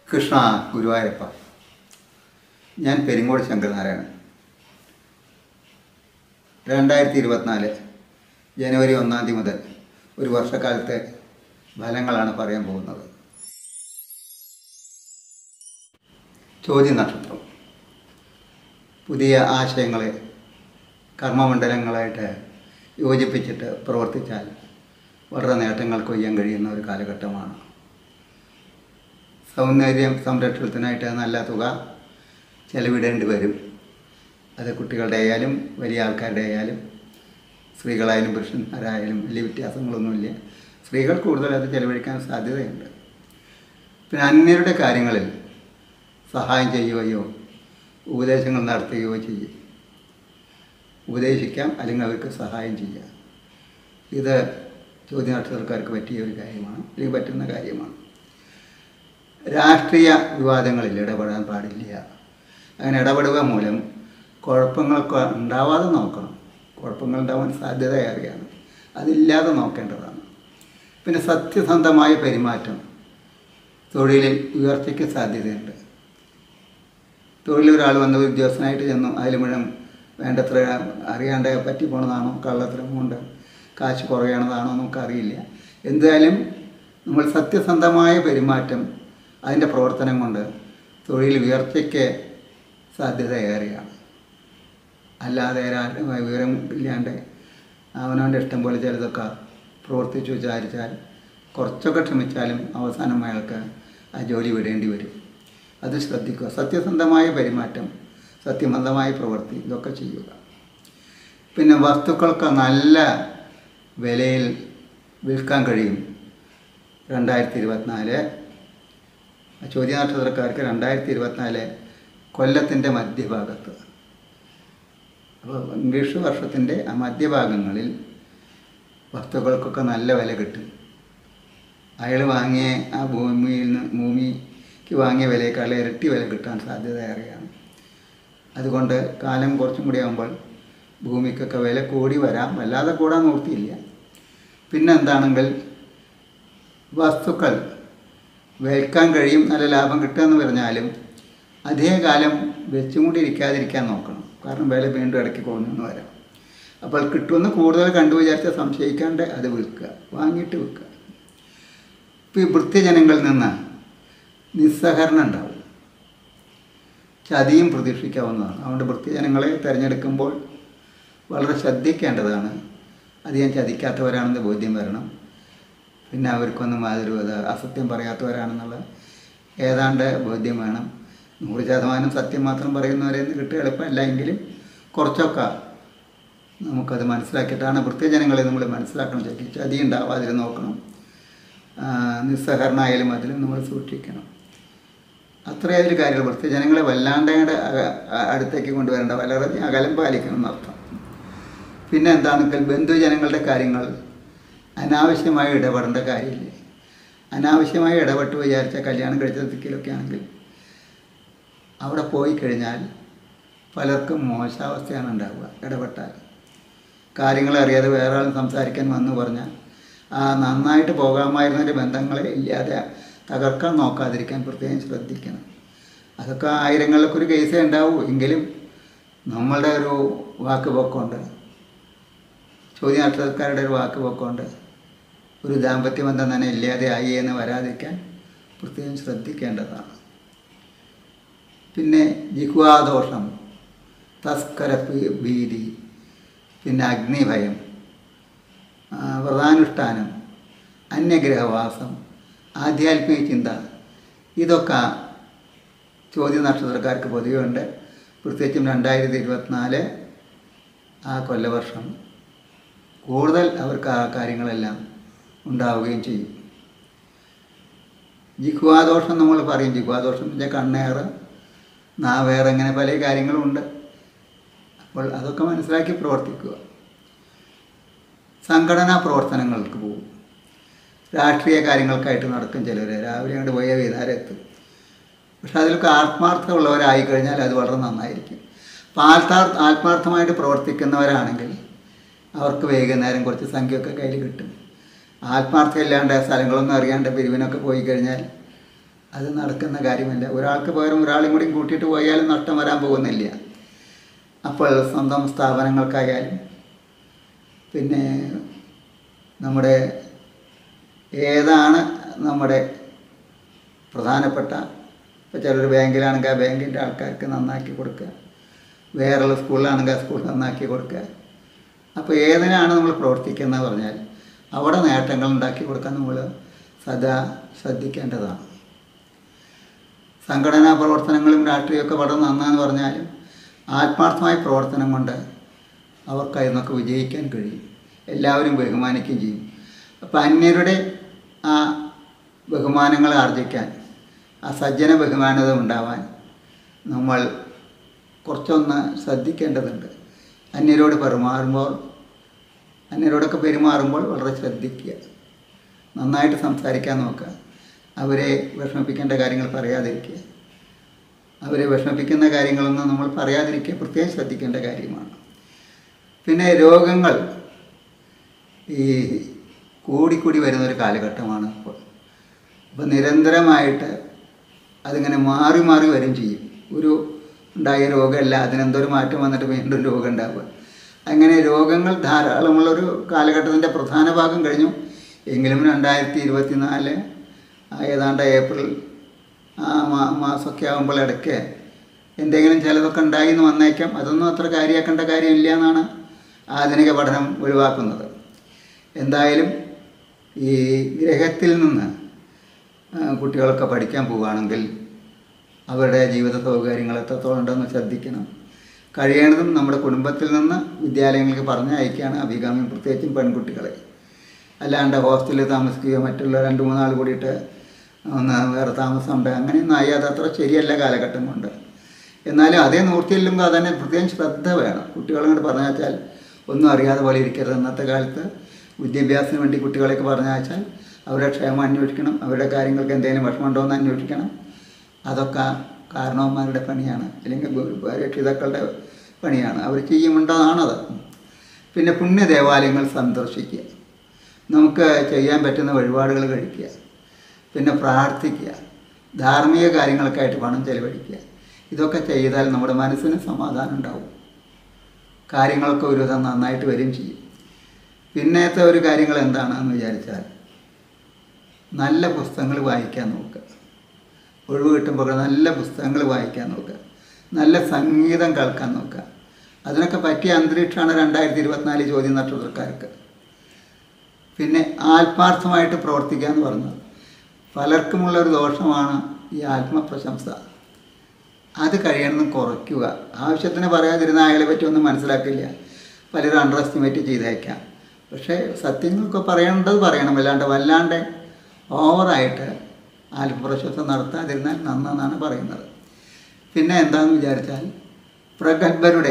കൃഷ്ണ ഗുരുവായൂരപ്പ ഞാൻ പെരിങ്ങോട് ശങ്കരനാരായണൻ രണ്ടായിരത്തി ഇരുപത്തിനാല് ജനുവരി ഒന്നാം തീയതി മുതൽ ഒരു വർഷക്കാലത്തെ ഫലങ്ങളാണ് പറയാൻ പോകുന്നത് ചോദ്യ നക്ഷത്രം പുതിയ ആശയങ്ങളെ കർമ്മമണ്ഡലങ്ങളായിട്ട് യോജിപ്പിച്ചിട്ട് പ്രവർത്തിച്ചാൽ വളരെ നേട്ടങ്ങൾ കൊയ്യാൻ കഴിയുന്ന ഒരു കാലഘട്ടമാണ് സൗന്ദര്യം സംരക്ഷണത്തിനായിട്ട് നല്ല തുക ചെലവിടേണ്ടി വരും അത് കുട്ടികളുടെ ആയാലും വലിയ ആൾക്കാരുടെ ആയാലും സ്ത്രീകളായാലും പുരുഷന്മാരായാലും വലിയ വ്യത്യാസങ്ങളൊന്നുമില്ല സ്ത്രീകൾ കൂടുതൽ അത് ചെലവഴിക്കാൻ സാധ്യതയുണ്ട് പിന്നെ അന്യരുടെ കാര്യങ്ങളിൽ സഹായം ചെയ്യുകയോ ഉപദേശങ്ങൾ നടത്തുകയോ ചെയ്യും ഉപദേശിക്കാം അല്ലെങ്കിൽ അവർക്ക് സഹായം ചെയ്യാം ഇത് ചോദ്യ നക്ഷത്രക്കാർക്ക് പറ്റിയ ഒരു കാര്യമാണ് അല്ലെങ്കിൽ പറ്റുന്ന കാര്യമാണ് രാഷ്ട്രീയ വിവാദങ്ങളിൽ ഇടപെടാൻ പാടില്ല അങ്ങനെ ഇടപെടുക മൂലം കുഴപ്പങ്ങളൊക്കെ ഉണ്ടാവാതെ നോക്കണം കുഴപ്പങ്ങൾ ഉണ്ടാവാൻ സാധ്യതയേറെയാണ് അതില്ലാതെ നോക്കേണ്ടതാണ് പിന്നെ സത്യസന്ധമായ പെരുമാറ്റം തൊഴിലിൽ ഉയർച്ചയ്ക്ക് സാധ്യതയുണ്ട് തൊഴിൽ ഒരാൾ വന്ന് ഒരു ഉദ്യോഗസ്ഥനായിട്ട് ചെന്നു അതിൽ മുഴുവൻ വേണ്ടത്ര അറിയാണ്ട് പറ്റി പോണതാണോ കള്ളത്തരം കൊണ്ട് കാശ് കുറയണതാണോ നമുക്കറിയില്ല എന്തായാലും നമ്മൾ സത്യസന്ധമായ പെരുമാറ്റം അതിൻ്റെ പ്രവർത്തനം കൊണ്ട് തൊഴിൽ ഉയർച്ചയ്ക്ക് സാധ്യത ഏറെയാണ് അല്ലാതെ ആരുടെ വിവരം ഇല്ലാണ്ട് അവനവൻ്റെ ഇഷ്ടം പോലെ ചിലതൊക്കെ പ്രവർത്തിച്ചു വിചാരിച്ചാൽ കുറച്ചൊക്കെ ക്ഷമിച്ചാലും അവസാനം അയാൾക്ക് ആ ജോലി വിടേണ്ടി വരും അത് ശ്രദ്ധിക്കുക സത്യസന്ധമായ പെരുമാറ്റം സത്യസന്ധമായ പ്രവൃത്തി ഇതൊക്കെ ചെയ്യുക പിന്നെ വസ്തുക്കൾക്ക് നല്ല വിലയിൽ വിൽക്കാൻ കഴിയും രണ്ടായിരത്തി ഇരുപത്തിനാല് ചോദ്യനക്ഷത്രക്കാർക്ക് രണ്ടായിരത്തി ഇരുപത്തിനാല് കൊല്ലത്തിൻ്റെ മധ്യഭാഗത്ത് അപ്പോൾ ഇംഗ്ലീഷ് വർഷത്തിൻ്റെ ആ മധ്യഭാഗങ്ങളിൽ വസ്തുക്കൾക്കൊക്കെ നല്ല വില കിട്ടും അയാൾ വാങ്ങിയ ആ ഭൂമിയിൽ നിന്ന് ഭൂമിക്ക് വാങ്ങിയ വിലയേക്കാൾ ഇരട്ടി വില കിട്ടാൻ സാധ്യത ഏറെയാണ് അതുകൊണ്ട് കാലം കുറച്ചും കൂടി ആകുമ്പോൾ ഭൂമിക്കൊക്കെ വില കൂടി വരാം വല്ലാതെ കൂടാൻ നിർത്തിയില്ല പിന്നെ എന്താണെങ്കിൽ വസ്തുക്കൾ വിൽക്കാൻ കഴിയും നല്ല ലാഭം കിട്ടുമെന്ന് പറഞ്ഞാലും അധികകാലം വെച്ചും കൂടി ഇരിക്കാതിരിക്കാൻ നോക്കണം കാരണം വില വീണ്ടും ഇടയ്ക്ക് കുറഞ്ഞെന്ന് വരാം അപ്പോൾ കിട്ടുമെന്ന് കൂടുതൽ കണ്ടു വിചാരിച്ച സംശയിക്കാണ്ട് അത് വിൽക്കുക വാങ്ങിയിട്ട് വിൽക്കുക ഇപ്പോൾ ഈ വൃത്യജനങ്ങളിൽ നിന്ന് നിസ്സഹരണം ഉണ്ടാവും ചതിയും പ്രതീക്ഷിക്കാവുന്നതാണ് അതുകൊണ്ട് വൃത്യജനങ്ങളെ തിരഞ്ഞെടുക്കുമ്പോൾ വളരെ ശ്രദ്ധിക്കേണ്ടതാണ് അധികം ചതിക്കാത്തവരാണെന്ന് ബോധ്യം വരണം പിന്നെ അവർക്കൊന്നും യാതൊരു ഇത് അസത്യം പറയാത്തവരാണെന്നുള്ള ഏതാണ്ട് ബോധ്യം വേണം നൂറ് ശതമാനം സത്യം മാത്രം പറയുന്നവരെ കിട്ടുക എളുപ്പമല്ല എങ്കിലും കുറച്ചൊക്കെ നമുക്കത് മനസ്സിലാക്കിയിട്ടാണ് വൃത്യജനങ്ങളെ നമ്മൾ മനസ്സിലാക്കണം ശരിക്കും ചതി ഉണ്ടാവാതിരി നോക്കണം നിസ്സഹരണമായാലും അതിലും നമ്മൾ സൂക്ഷിക്കണം അത്രയും അതിൽ കാര്യങ്ങൾ വൃത്യജനങ്ങളെ വല്ലാണ്ട് അടുത്തേക്ക് കൊണ്ടുവരേണ്ട വളരെ അകലം പാലിക്കണം എന്നർത്ഥം പിന്നെ എന്താണെങ്കിൽ ബന്ധുജനങ്ങളുടെ കാര്യങ്ങൾ അനാവശ്യമായി ഇടപെടേണ്ട കാര്യമില്ല അനാവശ്യമായി ഇടപെട്ട് വിചാരിച്ച കല്യാണം കഴിച്ചതൊക്കെ ആണെങ്കിൽ അവിടെ പോയി കഴിഞ്ഞാൽ പലർക്കും മോശാവസ്ഥയാണ് ഉണ്ടാവുക ഇടപെട്ടാൽ കാര്യങ്ങൾ അറിയാതെ വേറെ ആളും സംസാരിക്കാൻ വന്നു പറഞ്ഞാൽ ആ നന്നായിട്ട് പോകാമായിരുന്നൊരു ബന്ധങ്ങളെ ഇല്ലാതെ തകർക്കാൻ നോക്കാതിരിക്കാൻ പ്രത്യേകം ശ്രദ്ധിക്കണം അതൊക്കെ ആയിരങ്ങളിലൊക്കെ ഒരു കേസേ ഉണ്ടാവൂ എങ്കിലും നമ്മളുടെ ഒരു വാക്ക് പൊക്കമുണ്ട് ചോദ്യ നക്ഷത്രക്കാരുടെ ഒരു വാക്ക് പൊക്കമുണ്ട് ഒരു ദാമ്പത്യ ബന്ധം തന്നെ ഇല്ലാതെ ആയി എന്ന് വരാതിരിക്കാൻ പ്രത്യേകം ശ്രദ്ധിക്കേണ്ടതാണ് പിന്നെ ജിഹ്വാദോഷം തസ്കര ഭീതി പിന്നെ അഗ്നിഭയം വ്രതാനുഷ്ഠാനം അന്യഗ്രഹവാസം ആധ്യാത്മിക ചിന്ത ഇതൊക്കെ ചോദ്യ നക്ഷത്രക്കാർക്ക് പൊതുവെ ഉണ്ട് പ്രത്യേകിച്ചും രണ്ടായിരത്തി ഇരുപത്തിനാല് ആ കൊല്ലവർഷം കൂടുതൽ അവർക്ക് ആ കാര്യങ്ങളെല്ലാം ഉണ്ടാവുകയും ചെയ്യും ജിഹ്വാദോഷം നമ്മൾ പറയും ജിഹ്വാദോഷം എന്ന് വെച്ചാൽ കണ്ണേറ് നാവേറെ ഇങ്ങനെ പല കാര്യങ്ങളുമുണ്ട് അപ്പോൾ അതൊക്കെ മനസ്സിലാക്കി പ്രവർത്തിക്കുക സംഘടനാ പ്രവർത്തനങ്ങൾക്ക് പോകും രാഷ്ട്രീയ കാര്യങ്ങൾക്കായിട്ട് നടക്കും ചിലർ രാവിലെ അങ്ങോട്ട് പോയ വൈകുന്നേരം എത്തും പക്ഷെ അതിലൊക്കെ ആത്മാർത്ഥമുള്ളവരായി കഴിഞ്ഞാൽ അത് വളരെ നന്നായിരിക്കും അപ്പോൾ ആത്മാർ ആത്മാർത്ഥമായിട്ട് പ്രവർത്തിക്കുന്നവരാണെങ്കിൽ അവർക്ക് വൈകുന്നേരം കുറച്ച് സംഖ്യയൊക്കെ കയ്യിൽ കിട്ടും ആത്മാർത്ഥം ഇല്ലാണ്ട് സ്ഥലങ്ങളൊന്നും അറിയാണ്ട് പിരിവിനൊക്കെ പോയി കഴിഞ്ഞാൽ അത് നടക്കുന്ന കാര്യമല്ല ഒരാൾക്ക് പകരം ഒരാളെയും കൂടി കൂട്ടിയിട്ട് പോയാലും നഷ്ടം വരാൻ പോകുന്നില്ല അപ്പോൾ സ്വന്തം സ്ഥാപനങ്ങൾക്കായാലും പിന്നെ നമ്മുടെ ഏതാണ് നമ്മുടെ പ്രധാനപ്പെട്ട ഇപ്പോൾ ചിലർ ബാങ്കിലാണെങ്കിൽ ആ ബാങ്കിൻ്റെ ആൾക്കാർക്ക് നന്നാക്കി കൊടുക്കുക വേറെയുള്ള സ്കൂളിലാണെങ്കിൽ ആ സ്കൂൾ നന്നാക്കി കൊടുക്കുക അപ്പോൾ ഏതിനാണ് നമ്മൾ പ്രവർത്തിക്കുന്നത് പറഞ്ഞാൽ അവിടെ നേട്ടങ്ങൾ ഉണ്ടാക്കി കൊടുക്കാൻ നമ്മൾ സദാ ശ്രദ്ധിക്കേണ്ടതാണ് സംഘടനാ പ്രവർത്തനങ്ങളും രാഷ്ട്രീയമൊക്കെ വളരെ നന്നാന്ന് പറഞ്ഞാലും ആത്മാർത്ഥമായ പ്രവർത്തനം കൊണ്ട് അവർക്ക് അതിൽ നിന്നൊക്കെ വിജയിക്കാൻ കഴിയും എല്ലാവരും ബഹുമാനിക്കുകയും ചെയ്യും അപ്പം അന്യരുടെ ആ ബഹുമാനങ്ങൾ ആർജിക്കാൻ ആ സജ്ജന ബഹുമാനത ഉണ്ടാവാൻ നമ്മൾ കുറച്ചൊന്ന് ശ്രദ്ധിക്കേണ്ടതുണ്ട് അന്യരോട് പെരുമാറുമ്പോൾ അന്യരോടൊക്കെ പെരുമാറുമ്പോൾ വളരെ ശ്രദ്ധിക്കുക നന്നായിട്ട് സംസാരിക്കാൻ നോക്കുക അവരെ വിഷമിപ്പിക്കേണ്ട കാര്യങ്ങൾ പറയാതിരിക്കുക അവരെ വിഷമിപ്പിക്കുന്ന കാര്യങ്ങളൊന്നും നമ്മൾ പറയാതിരിക്കുക പ്രത്യേകം ശ്രദ്ധിക്കേണ്ട കാര്യമാണ് പിന്നെ രോഗങ്ങൾ ഈ കൂടിക്കൂടി വരുന്നൊരു കാലഘട്ടമാണ് ഇപ്പോൾ അപ്പോൾ നിരന്തരമായിട്ട് അതിങ്ങനെ മാറി മാറി വരും ചെയ്യും ഒരു ഉണ്ടായ രോഗമല്ല അതിനെന്തൊരു മാറ്റം വന്നിട്ട് വീണ്ടും രോഗം ഉണ്ടാവുക അങ്ങനെ രോഗങ്ങൾ ധാരാളമുള്ളൊരു കാലഘട്ടത്തിൻ്റെ പ്രധാന ഭാഗം കഴിഞ്ഞു എങ്കിലും രണ്ടായിരത്തി ഇരുപത്തി നാല് ഏതാണ്ട് ഏപ്രിൽ ആ മാ മാസമൊക്കെ ആകുമ്പോൾ ഇടയ്ക്ക് എന്തെങ്കിലും ചിലതൊക്കെ ഉണ്ടായി എന്ന് വന്നേക്കാം അതൊന്നും അത്ര കാര്യമാക്കേണ്ട കാര്യമില്ല എന്നാണ് ആധുനിക പഠനം ഒഴിവാക്കുന്നത് എന്തായാലും ഈ ഗ്രഹത്തിൽ നിന്ന് ആ, കുട്ടികളൊക്കെ പഠിക്കാൻ പോവുകയാണെങ്കിൽ അവരുടെ ജീവിത സൗകര്യങ്ങൾ എത്രത്തോളം ഉണ്ടെന്ന് ശ്രദ്ധിക്കണം കഴിയണതും നമ്മുടെ കുടുംബത്തിൽ നിന്ന് വിദ്യാലയങ്ങൾക്ക് പറഞ്ഞയക്കുകയാണ് അഭികാമ്യം പ്രത്യേകിച്ചും പെൺകുട്ടികളെ അല്ലാണ്ട് ഹോസ്റ്റലിൽ താമസിക്കുകയോ മറ്റുള്ള രണ്ട് മൂന്നാൾ കൂടിയിട്ട് ഒന്ന് വേറെ താമസമുണ്ട് അങ്ങനെയൊന്നും ആയി അത് അത്ര ശരിയല്ല കാലഘട്ടം കൊണ്ട് എന്നാലും അതേ നൂർത്തിയില്ലുമ്പോൾ അതന്നെ പ്രത്യേകം ശ്രദ്ധ വേണം കുട്ടികളെ പറഞ്ഞാച്ചാൽ ഒന്നും അറിയാതെ പോലെ ഇരിക്കരുത് ഇന്നത്തെ കാലത്ത് വിദ്യാഭ്യാസത്തിന് വേണ്ടി കുട്ടികളെയൊക്കെ പറഞ്ഞാച്ചാൽ അവരുടെ ക്ഷേമം അന്വേഷിക്കണം അവരുടെ കാര്യങ്ങൾക്ക് എന്തെങ്കിലും വിഷമമുണ്ടോ എന്ന് അന്വേഷിക്കണം അതൊക്കെ കാരണവന്മാരുടെ പണിയാണ് അല്ലെങ്കിൽ ഗു- രക്ഷിതാക്കളുടെ പണിയാണ് അവർ ചെയ്യുമുണ്ടതാണത് പിന്നെ പുണ്യ ദേവാലയങ്ങൾ സന്ദർശിക്കുക നമുക്ക് ചെയ്യാൻ പറ്റുന്ന വഴിപാടുകൾ കഴിക്കുക പിന്നെ പ്രാർത്ഥിക്കുക ധാർമ്മിക കാര്യങ്ങൾക്കായിട്ട് പണം ചെലവഴിക്കുക ഇതൊക്കെ ചെയ്താൽ നമ്മുടെ മനസ്സിന് സമാധാനം ഉണ്ടാവും കാര്യങ്ങളൊക്കെ ഒരുവിധം നന്നായിട്ട് വരും ചെയ്യും പിന്നത്തെ ഒരു കാര്യങ്ങൾ എന്താണെന്ന് വിചാരിച്ചാൽ നല്ല പുസ്തകങ്ങൾ വായിക്കാൻ നോക്കുക ഒഴിവ് കിട്ടുമ്പോൾ നല്ല പുസ്തകങ്ങൾ വായിക്കാൻ നോക്കുക നല്ല സംഗീതം കേൾക്കാൻ നോക്കുക അതിനൊക്കെ പറ്റിയ അന്തരീക്ഷമാണ് രണ്ടായിരത്തി ഇരുപത്തിനാല് ചോദ്യം നക്ഷത്രക്കാർക്ക് പിന്നെ ആത്മാർത്ഥമായിട്ട് പ്രവർത്തിക്കുക എന്ന് പറഞ്ഞത് പലർക്കുമുള്ള ഒരു ദോഷമാണ് ഈ ആത്മപ്രശംസ അത് കഴിയണമെന്ന് കുറയ്ക്കുക ആവശ്യത്തിന് പറയാതിരുന്ന അയാളെ പറ്റി ഒന്നും മനസ്സിലാക്കില്ല പലരും അണ്ടർ എസ്റ്റിമേറ്റ് ചെയ്തേക്കാം പക്ഷേ സത്യങ്ങളൊക്കെ പറയേണ്ടത് പറയണം അല്ലാണ്ട് വല്ലാണ്ട് ഓവറായിട്ട് ആത്മപ്രശംസ നടത്താതിരുന്നാൽ നന്നെന്നാണ് പറയുന്നത് പിന്നെ എന്താണെന്ന് വിചാരിച്ചാൽ പ്രഗത്ഭരുടെ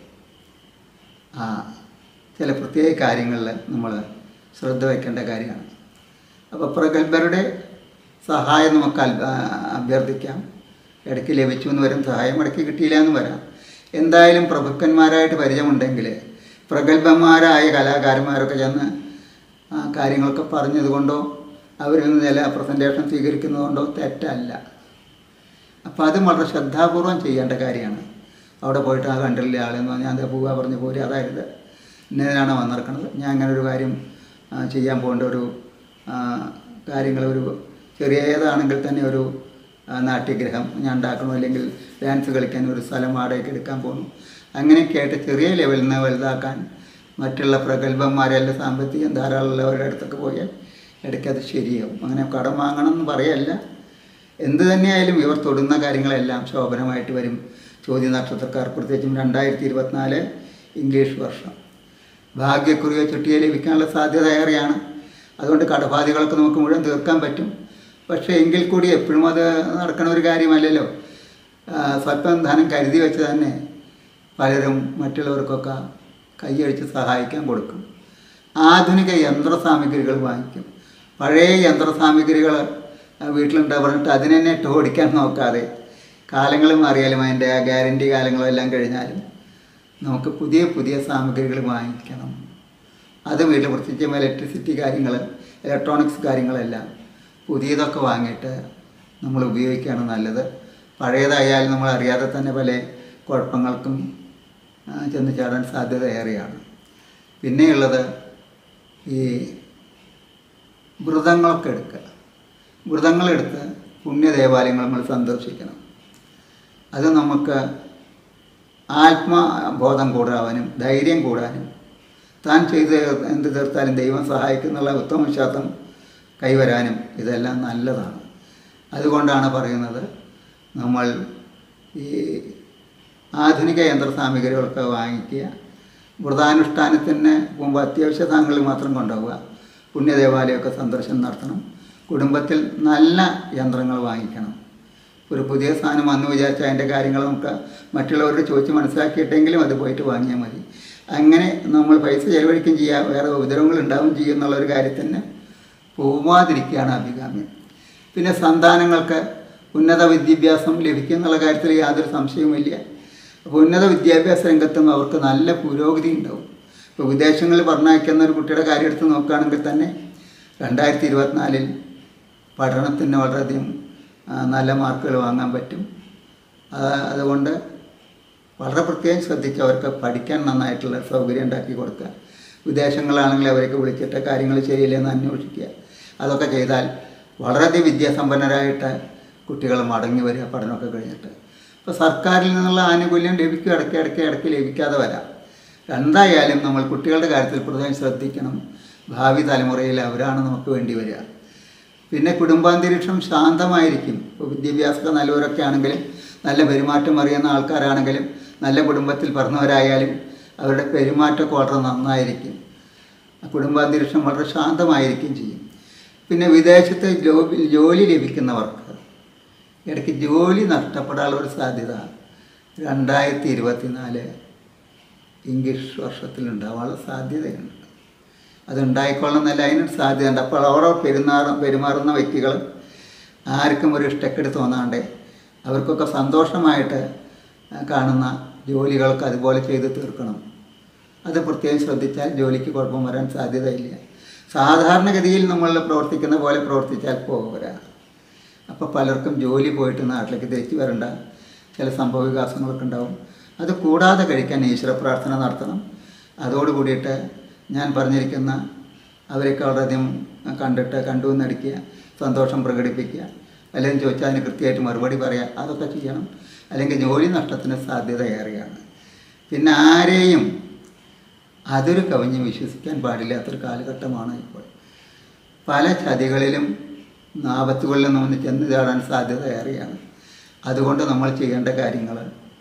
ആ ചില പ്രത്യേക കാര്യങ്ങളിൽ നമ്മൾ ശ്രദ്ധ വയ്ക്കേണ്ട കാര്യമാണ് അപ്പോൾ പ്രഗത്ഭരുടെ സഹായം നമുക്ക് അൽ- ആ, അഭ്യർത്ഥിക്കാം ഇടയ്ക്ക് ലഭിച്ചു എന്ന് വരും സഹായം ഇടയ്ക്ക് കിട്ടിയില്ല എന്ന് വരാം എന്തായാലും പ്രഭുക്കന്മാരായിട്ട് പരിചയമുണ്ടെങ്കിൽ പ്രഗത്ഭന്മാരായ കലാകാരന്മാരൊക്കെ ചെന്ന് ആ കാര്യങ്ങളൊക്കെ പറഞ്ഞതുകൊണ്ടോ അവരിൽ നിന്ന് ചില പ്രസൻറ്റേഷൻ സ്വീകരിക്കുന്നതുകൊണ്ടോ തെറ്റല്ല അപ്പോൾ അത് വളരെ ശ്രദ്ധാപൂർവം ചെയ്യേണ്ട കാര്യമാണ് അവിടെ പോയിട്ട് ആ കണ്ടില്ല ആളെന്ന് പറഞ്ഞാൽ എന്താ പോവുക പറഞ്ഞ് പോരുക അതായത് ഇന്നതിനാണ് വന്നിറക്കുന്നത് ഞാൻ അങ്ങനെ ഒരു കാര്യം ആ, ചെയ്യാൻ പോകേണ്ട ഒരു കാര്യങ്ങൾ ഒരു ചെറിയ ഏതാണെങ്കിൽ തന്നെ ഒരു ആ, നാട്യഗ്രഹം ഞാൻ ഉണ്ടാക്കണം അല്ലെങ്കിൽ ഡാൻസ് കളിക്കാൻ ഒരു സ്ഥലം വാടകയ്ക്ക് എടുക്കാൻ പോകുന്നു അങ്ങനെയൊക്കെ ആയിട്ട് ചെറിയ ലെവലിൽ നിന്ന് വലുതാക്കാൻ മറ്റുള്ള പ്രഗത്ഭന്മാരെല്ലാം സാമ്പത്തികം ധാരാളമുള്ളവരുടെ അടുത്തൊക്കെ പോയാൽ ഇടയ്ക്ക് അത് ശരിയാവും അങ്ങനെ കടം വാങ്ങണം എന്ന് പറയല്ല എന്ത് തന്നെയായാലും ഇവർ തൊടുന്ന കാര്യങ്ങളെല്ലാം ശോഭനമായിട്ട് വരും ചോദ്യ നക്ഷത്രക്കാർ പ്രത്യേകിച്ചും രണ്ടായിരത്തി ഇരുപത്തിനാല് ഇംഗ്ലീഷ് വർഷം ഭാഗ്യക്കുറിയോ ചുട്ടിയോ ലഭിക്കാനുള്ള സാധ്യത ഏറെയാണ് അതുകൊണ്ട് കടബാധ്യതകളൊക്കെ നമുക്ക് മുഴുവൻ തീർക്കാൻ പറ്റും പക്ഷേ എങ്കിൽ കൂടി എപ്പോഴും അത് നടക്കണ ഒരു കാര്യമല്ലല്ലോ ആ, സ്വല്പം ധനം കരുതി വെച്ച് തന്നെ പലരും മറ്റുള്ളവർക്കൊക്കെ കൈയടിച്ച് സഹായിക്കാൻ കൊടുക്കും ആധുനിക യന്ത്ര സാമഗ്രികൾ വാങ്ങിക്കും പഴയ യന്ത്ര സാമഗ്രികൾ വീട്ടിലുണ്ടാ പറഞ്ഞിട്ട് അതിനെ തന്നെ ഇട്ട് ഓടിക്കാൻ നോക്കാതെ കാലങ്ങളും അറിയാലും അതിൻ്റെ ആ ഗ്യാരണ്ടി കാലങ്ങളും എല്ലാം കഴിഞ്ഞാലും നമുക്ക് പുതിയ പുതിയ സാമഗ്രികൾ വാങ്ങിക്കണം അത് വീട്ടിൽ പ്രത്യേകിച്ചും ഇലക്ട്രിസിറ്റി കാര്യങ്ങൾ ഇലക്ട്രോണിക്സ് കാര്യങ്ങളെല്ലാം പുതിയതൊക്കെ വാങ്ങിയിട്ട് നമ്മൾ ഉപയോഗിക്കുകയാണ് നല്ലത് പഴയതായാലും നമ്മൾ അറിയാതെ തന്നെ പല കുഴപ്പങ്ങൾക്കും ആ, ചെന്ന് ചാടാൻ സാധ്യത ഏറെയാണ് പിന്നെയുള്ളത് ഈ വ്രതങ്ങളൊക്കെ എടുക്കുക വ്രതങ്ങളെടുത്ത് പുണ്യ ദേവാലയങ്ങൾ നമ്മൾ സന്ദർശിക്കണം അത് നമുക്ക് ആത്മബോധം കൂടാനും ധൈര്യം കൂടാനും താൻ ചെയ്ത് എന്ത് തീർത്താലും ദൈവം സഹായിക്കുന്നുള്ള ഉത്തമ വിശ്വാസം കൈവരാനും ഇതെല്ലാം നല്ലതാണ് അതുകൊണ്ടാണ് പറയുന്നത് നമ്മൾ ഈ ആധുനിക യന്ത്ര സാമഗ്രികളൊക്കെ വാങ്ങിക്കുക വ്രതാനുഷ്ഠാനത്തിന് മുമ്പ് അത്യാവശ്യ സാധനങ്ങൾ മാത്രം കൊണ്ടുപോവുക പുണ്യദേവാലയമൊക്കെ സന്ദർശനം നടത്തണം കുടുംബത്തിൽ നല്ല യന്ത്രങ്ങൾ വാങ്ങിക്കണം ഒരു പുതിയ സാധനം വന്നു വിചാരിച്ചാൽ അതിൻ്റെ കാര്യങ്ങൾ നമുക്ക് മറ്റുള്ളവരോട് ചോദിച്ച് മനസ്സിലാക്കിയിട്ടെങ്കിലും അത് പോയിട്ട് വാങ്ങിയാൽ മതി അങ്ങനെ നമ്മൾ പൈസ ചെലവഴിക്കുകയും ചെയ്യുക വേറെ ഉപദ്രവങ്ങൾ ഉണ്ടാവും ചെയ്യും എന്നുള്ളൊരു കാര്യത്തിന് പോവാതിരിക്കുകയാണ് അഭികാമ്യം പിന്നെ സന്താനങ്ങൾക്ക് ഉന്നത വിദ്യാഭ്യാസം ലഭിക്കും എന്നുള്ള കാര്യത്തിൽ യാതൊരു സംശയവുമില്ല അപ്പോൾ ഉന്നത വിദ്യാഭ്യാസ രംഗത്തും അവർക്ക് നല്ല പുരോഗതി ഉണ്ടാവും ഇപ്പോൾ വിദേശങ്ങളിൽ പറഞ്ഞയക്കുന്ന ഒരു കുട്ടിയുടെ കാര്യം എടുത്ത് നോക്കുകയാണെങ്കിൽ തന്നെ രണ്ടായിരത്തി ഇരുപത്തിനാലിൽ പഠനത്തിന് വളരെയധികം ആ, നല്ല മാർക്കുകൾ വാങ്ങാൻ പറ്റും ആ, അതുകൊണ്ട് വളരെ പ്രത്യേകം ശ്രദ്ധിച്ച് അവർക്ക് പഠിക്കാൻ നന്നായിട്ടുള്ള സൗകര്യം ഉണ്ടാക്കി കൊടുക്കുക വിദേശങ്ങളാണെങ്കിൽ അവരൊക്കെ വിളിച്ചിട്ട് കാര്യങ്ങൾ ശരിയില്ലെന്ന് അന്വേഷിക്കുക അതൊക്കെ ചെയ്താൽ വളരെയധികം വിദ്യാസമ്പന്നരായിട്ട് കുട്ടികൾ മടങ്ങി വരിക പഠനമൊക്കെ കഴിഞ്ഞിട്ട് ഇപ്പോൾ സർക്കാരിൽ നിന്നുള്ള ആനുകൂല്യം ലഭിക്കും ഇടയ്ക്ക് ഇടയ്ക്ക് ഇടയ്ക്ക് ലഭിക്കാതെ വരാം എന്തായാലും നമ്മൾ കുട്ടികളുടെ കാര്യത്തിൽ പ്രത്യേകം ശ്രദ്ധിക്കണം ഭാവി തലമുറയിൽ അവരാണ് നമുക്ക് വേണ്ടി വരിക പിന്നെ കുടുംബാന്തരീക്ഷം ശാന്തമായിരിക്കും ഇപ്പോൾ വിദ്യാഭ്യാസമൊക്കെ നല്ലവരൊക്കെ ആണെങ്കിലും നല്ല പെരുമാറ്റം അറിയുന്ന ആൾക്കാരാണെങ്കിലും നല്ല കുടുംബത്തിൽ പറഞ്ഞവരായാലും അവരുടെ പെരുമാറ്റമൊക്കെ വളരെ നന്നായിരിക്കും ആ കുടുംബാന്തരീക്ഷം വളരെ ശാന്തമായിരിക്കും ചെയ്യും പിന്നെ വിദേശത്ത് ജോബി ജോലി ലഭിക്കുന്നവർക്ക് ഇടയ്ക്ക് ജോലി നഷ്ടപ്പെടാനുള്ള ഒരു സാധ്യത രണ്ടായിരത്തി ഇരുപത്തിനാല് ഇംഗ്ലീഷ് വർഷത്തിലുണ്ടാവാനുള്ള സാധ്യതയുണ്ട് അതുണ്ടായിക്കൊള്ളുന്നില്ല അതിനൊരു സാധ്യതയുണ്ട് അപ്പോൾ അവിടെ പെരുമാറ പെരുമാറുന്ന വ്യക്തികൾ ആർക്കും ഒരു ഇഷ്ടക്കേട് തോന്നാണ്ട് അവർക്കൊക്കെ സന്തോഷമായിട്ട് ആ, കാണുന്ന ജോലികൾക്ക് അതുപോലെ ചെയ്ത് തീർക്കണം അത് പ്രത്യേകം ശ്രദ്ധിച്ചാൽ ജോലിക്ക് കുഴപ്പം വരാൻ സാധ്യതയില്ല സാധാരണഗതിയിൽ നമ്മൾ പ്രവർത്തിക്കുന്ന പോലെ പ്രവർത്തിച്ചാൽ പോരാ അപ്പോൾ പലർക്കും ജോലി പോയിട്ട് നാട്ടിലേക്ക് തിരിച്ചു വരേണ്ട ചില സംഭവ വികാസങ്ങളൊക്കെ ഉണ്ടാവും അത് കൂടാതെ കഴിക്കാൻ ഈശ്വര പ്രാർത്ഥന നടത്തണം അതോടുകൂടിയിട്ട് ഞാൻ പറഞ്ഞിരിക്കുന്ന അവരെയൊക്കെ വളരെയധികം കണ്ടിട്ട് കണ്ടു എന്നടിക്കുക സന്തോഷം പ്രകടിപ്പിക്കുക അല്ലെങ്കിൽ ചോദിച്ചാൽ അതിന് കൃത്യമായിട്ട് മറുപടി പറയുക അതൊക്കെ ചെയ്യണം അല്ലെങ്കിൽ ജോലി നഷ്ടത്തിന് സാധ്യത ഏറെയാണ് പിന്നെ ആരെയും അതൊരു കവിഞ്ഞ് വിശ്വസിക്കാൻ പാടില്ലാത്തൊരു കാലഘട്ടമാണ് ഇപ്പോൾ പല ചതികളിലും ആപത്തുകളിലും നമ്മൾ ചെന്ന് ചാടാൻ സാധ്യത ഏറെയാണ് അതുകൊണ്ട് നമ്മൾ ചെയ്യേണ്ട കാര്യങ്ങൾ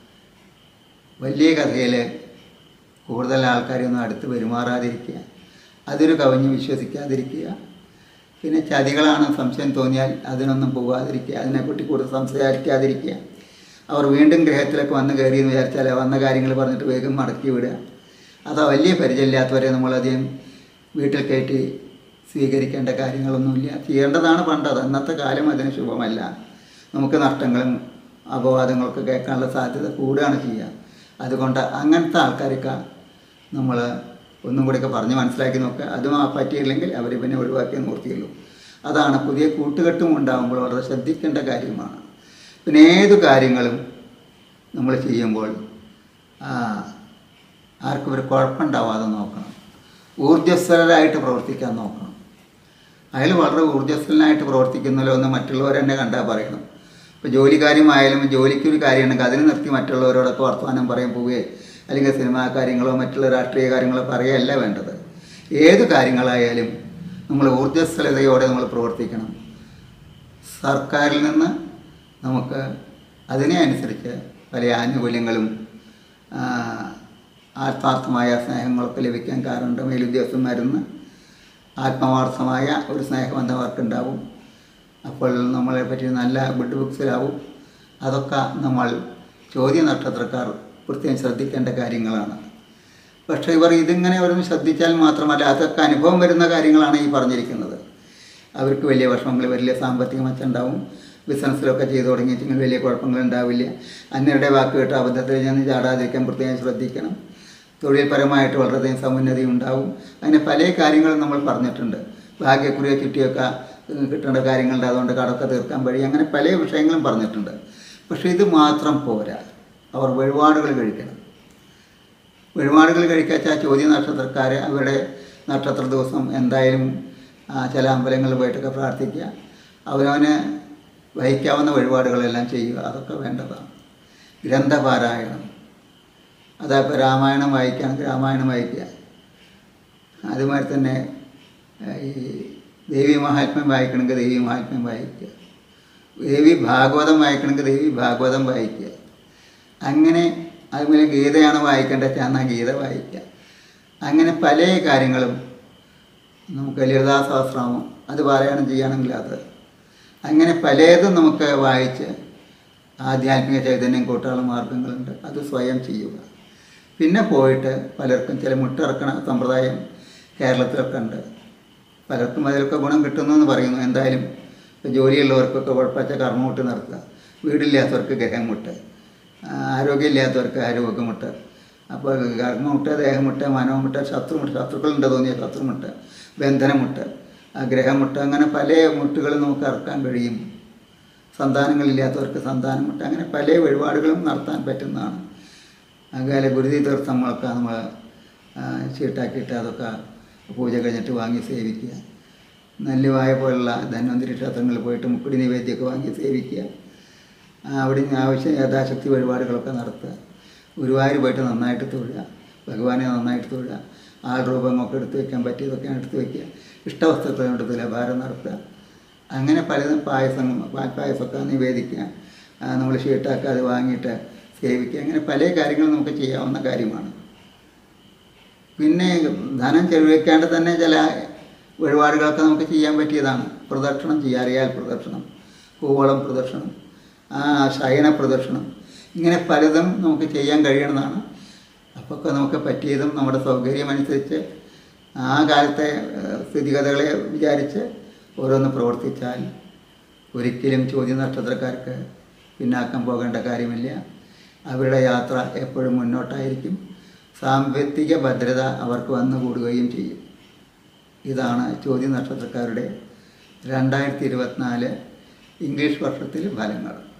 വലിയ കഥയിൽ കൂടുതൽ ആൾക്കാരൊന്നും അടുത്ത് പെരുമാറാതിരിക്കുക അതൊരു കവിഞ്ഞ് വിശ്വസിക്കാതിരിക്കുക പിന്നെ ചതികളാണ് സംശയം തോന്നിയാൽ അതിനൊന്നും പോകാതിരിക്കുക അതിനെപ്പറ്റി കൂടുതൽ സംസാരിക്കാതിരിക്കുക അവർ വീണ്ടും ഗ്രഹത്തിലൊക്കെ വന്ന് കയറി എന്ന് വിചാരിച്ചാൽ വന്ന കാര്യങ്ങൾ പറഞ്ഞിട്ട് വേഗം മടക്കി വിടുക അതോ വലിയ പരിചയമില്ലാത്തവരെ നമ്മളധികം വീട്ടിൽ കയറ്റി സ്വീകരിക്കേണ്ട കാര്യങ്ങളൊന്നുമില്ല ചെയ്യേണ്ടതാണ് പണ്ടത് ഇന്നത്തെ കാലം അതിന് ശുഭമല്ല നമുക്ക് നഷ്ടങ്ങളും അപവാദങ്ങളൊക്കെ കേൾക്കാനുള്ള സാധ്യത കൂടുകയാണ് ചെയ്യുക അതുകൊണ്ട് അങ്ങനത്തെ ആൾക്കാരൊക്കെ നമ്മൾ ഒന്നും കൂടിയൊക്കെ പറഞ്ഞ് മനസ്സിലാക്കി നോക്കുക അതും ആ പറ്റിയില്ലെങ്കിൽ അവർ പിന്നെ ഒഴിവാക്കിയ നിവൃത്തിയുള്ളൂ അതാണ് പുതിയ കൂട്ടുകെട്ടും ഉണ്ടാകുമ്പോൾ വളരെ ശ്രദ്ധിക്കേണ്ട കാര്യമാണ് പിന്നെ ഏതു കാര്യങ്ങളും നമ്മൾ ചെയ്യുമ്പോൾ ആ, ആർക്കും ഒരു കുഴപ്പമുണ്ടാവാതെ നോക്കണം ഊർജ്ജസ്വലരായിട്ട് പ്രവർത്തിക്കാൻ നോക്കണം അയാൾ വളരെ ഊർജ്ജസ്വലനായിട്ട് പ്രവർത്തിക്കുന്നല്ലോ എന്ന് മറ്റുള്ളവർ എന്നെ കണ്ടാൽ പറയണം ഇപ്പോൾ ജോലിക്കാര്യമായാലും ജോലിക്കൊരു കാര്യമുണ്ടെങ്കിൽ അതിന് നിർത്തി മറ്റുള്ളവരോടൊക്കെ വർത്തമാനം പറയാൻ പോവുകയോ അല്ലെങ്കിൽ സിനിമാ കാര്യങ്ങളോ മറ്റുള്ള രാഷ്ട്രീയ കാര്യങ്ങളോ പറയുകയല്ല വേണ്ടത് ഏത് കാര്യങ്ങളായാലും നമ്മൾ ഊർജ്ജസ്വലതയോടെ നമ്മൾ പ്രവർത്തിക്കണം സർക്കാരിൽ നിന്ന് നമുക്ക് അതിനെ അനുസരിച്ച് പല ആനുകൂല്യങ്ങളും ആ, ആത്മാർത്ഥമായ സ്നേഹങ്ങളൊക്കെ ലഭിക്കാൻ കാരണമുണ്ട് മേലുദ്യോഗസ്ഥന്മാരിൽ നിന്ന് ആത്മാർത്ഥമായ ഒരു സ്നേഹബന്ധം അവർക്കുണ്ടാവും അപ്പോൾ നമ്മളെ പറ്റി നല്ല ഗുഡ് ബുക്സിലാവും അതൊക്കെ നമ്മൾ ചോദ്യ നക്ഷത്രക്കാർ പ്രത്യേകം ശ്രദ്ധിക്കേണ്ട കാര്യങ്ങളാണ് പക്ഷേ ഇവർ ഇതിങ്ങനെ ഓരോന്ന് ശ്രദ്ധിച്ചാൽ മാത്രമല്ല അതൊക്കെ അനുഭവം വരുന്ന കാര്യങ്ങളാണ് ഈ പറഞ്ഞിരിക്കുന്നത് അവർക്ക് വലിയ വിഷമങ്ങൾ വരില്ല സാമ്പത്തിക മെച്ചം ഉണ്ടാവും ബിസിനസ്സിലൊക്കെ ചെയ്തു തുടങ്ങിയിട്ടെങ്കിൽ വലിയ കുഴപ്പങ്ങൾ ഉണ്ടാവില്ല അന്യരുടെ വാക്ക് കേട്ട് അബദ്ധത്തിൽ ചെന്ന് ചാടാതിരിക്കാൻ പ്രത്യേകം ശ്രദ്ധിക്കണം തൊഴിൽപരമായിട്ട് വളരെയധികം സമുന്നതി ഉണ്ടാവും അങ്ങനെ പല കാര്യങ്ങളും നമ്മൾ പറഞ്ഞിട്ടുണ്ട് ഭാഗ്യക്കുറിയെ ചുറ്റിയൊക്കെ ഏഹ് കിട്ടേണ്ട കാര്യങ്ങളുണ്ട് അതുകൊണ്ട് കടമൊക്കെ തീർക്കാൻ വഴി അങ്ങനെ പല വിഷയങ്ങളും പറഞ്ഞിട്ടുണ്ട് പക്ഷേ ഇത് മാത്രം പോരാ അവർ വഴിപാടുകൾ കഴിക്കണം വഴിപാടുകൾ കഴിക്കാച്ചാൽ ചോദ്യ നക്ഷത്രക്കാർ അവരുടെ നക്ഷത്ര ദിവസം എന്തായാലും ആ, ചില അമ്പലങ്ങളിൽ പോയിട്ടൊക്കെ പ്രാർത്ഥിക്കുക അവനവന് വഹിക്കാവുന്ന വഴിപാടുകളെല്ലാം ചെയ്യുക അതൊക്കെ വേണ്ടതാണ് ഗ്രന്ഥപാരായണം അതായപ്പോൾ രാമായണം വായിക്കുകയാണെങ്കിൽ രാമായണം വായിക്കുക അതുമാതിരി തന്നെ ഏഹ്, ഈ ദേവി മഹാത്മ്യം വായിക്കണമെങ്കിൽ ദേവി മഹാത്മ്യം വായിക്കുക ദേവി ഭാഗവതം വായിക്കണമെങ്കിൽ ദേവി ഭാഗവതം വായിക്കുക അങ്ങനെ അതുപോലെ ഗീതയാണ് വായിക്കേണ്ടത് എന്നാൽ ഗീത വായിക്കുക അങ്ങനെ പല കാര്യങ്ങളും നമുക്ക് ലളിതാ സഹസ്രനാമം അത് പാരായണം ചെയ്യുകയാണെങ്കിൽ അത് അങ്ങനെ പലതും നമുക്ക് വായിച്ച് ആധ്യാത്മിക ചൈതന്യം കൂട്ടാനുള്ള മാർഗങ്ങളുണ്ട് അത് സ്വയം ചെയ്യുക പിന്നെ പോയിട്ട് പലർക്കും ചില മുട്ടിറക്കണ സമ്പ്രദായം കേരളത്തിലൊക്കെ ഉണ്ട് പലർക്കും അതിലൊക്കെ ഗുണം കിട്ടുന്നു എന്ന് പറയുന്നു എന്തായാലും ഇപ്പോൾ ജോലിയുള്ളവർക്കൊക്കെ കുഴപ്പച്ച കർമ്മമുട്ട് നടത്തുക വീടില്ലാത്തവർക്ക് ഗ്രഹമുട്ട് ആ, ആരോഗ്യമില്ലാത്തവർക്ക് ആരോഗ്യമുട്ട് അപ്പോൾ കർമ്മമുട്ട് ദേഹമുട്ട് മനോമുട്ട് ശത്രുമുട്ട് ശത്രുക്കളുണ്ട് തോന്നിയ ശത്രുമുട്ട് ബന്ധനമുട്ട് ആ, ഗ്രഹമുട്ട് അങ്ങനെ പല മുട്ടുകൾ നമുക്ക് ഇറക്കാൻ കഴിയും സന്താനങ്ങളില്ലാത്തവർക്ക് സന്താനമുട്ട് അങ്ങനെ പല വഴിപാടുകളും നടത്താൻ പറ്റുന്നതാണ് അതുപോലെ ഗുരുതി തീർത്ഥങ്ങളൊക്കെ നമ്മൾ ചീട്ടാക്കിയിട്ട് അതൊക്കെ പൂജ കഴിഞ്ഞിട്ട് വാങ്ങി സേവിക്കുക നെല്ലുവായ പോലുള്ള ധന്വന്തിരി ക്ഷേത്രങ്ങളിൽ പോയിട്ട് മുക്കുടി നിവേദ്യമൊക്കെ വാങ്ങി സേവിക്കുക ആ, അവിടെ നിന്ന് ആവശ്യം യഥാശക്തി വഴിപാടുകളൊക്കെ നടത്തുക ഗുരുവായൂർ പോയിട്ട് നന്നായിട്ട് തൊഴുക ഭഗവാനെ നന്നായിട്ട് തൊഴുക ആൾ രൂപങ്ങളൊക്കെ എടുത്ത് വെക്കാൻ പറ്റിയതൊക്കെയാണ് എടുത്ത് വെക്കുക ഇഷ്ടവസ്തുക്കൾ കൊണ്ട് തുലഭാരം നടത്തുക അങ്ങനെ പലതും പായസം പാൽപ്പായസമൊക്കെ നിവേദിക്കുക നമ്മൾ ഷീട്ടാക്കുക അത് വാങ്ങിയിട്ട് സേവിക്കുക അങ്ങനെ പല കാര്യങ്ങളും നമുക്ക് ചെയ്യാവുന്ന കാര്യമാണ് പിന്നെ ധനം ചെലവഴിക്കാണ്ട് തന്നെ ചില വഴിപാടുകളൊക്കെ നമുക്ക് ചെയ്യാൻ പറ്റിയതാണ് പ്രദക്ഷിണം ചെയ്യുക അറിയാൽ പ്രദക്ഷിണം കൂവളം പ്രദക്ഷിണം ആ ശയന പ്രദക്ഷിണം ഇങ്ങനെ പലതും നമുക്ക് ചെയ്യാൻ കഴിയണതാണ് അപ്പൊക്കെ നമുക്ക് പറ്റിയതും നമ്മുടെ സൗകര്യം അനുസരിച്ച് ആ കാലത്തെ ഏഹ്, സ്ഥിതിഗതികളെ വിചാരിച്ച് ഓരോന്ന് പ്രവർത്തിച്ചാൽ ഒരിക്കലും ചോദ്യ നക്ഷത്രക്കാർക്ക് പിന്നാക്കം പോകേണ്ട കാര്യമില്ല അവരുടെ യാത്ര എപ്പോഴും മുന്നോട്ടായിരിക്കും സാമ്പത്തിക ഭദ്രത അവർക്ക് വന്നുകൂടുകയും ചെയ്യും ഇതാണ് ചോദ്യ നക്ഷത്രക്കാരുടെ രണ്ടായിരത്തി ഇരുപത്തിനാല് ഇംഗ്ലീഷ് വർഷത്തിലെ ഫലങ്ങൾ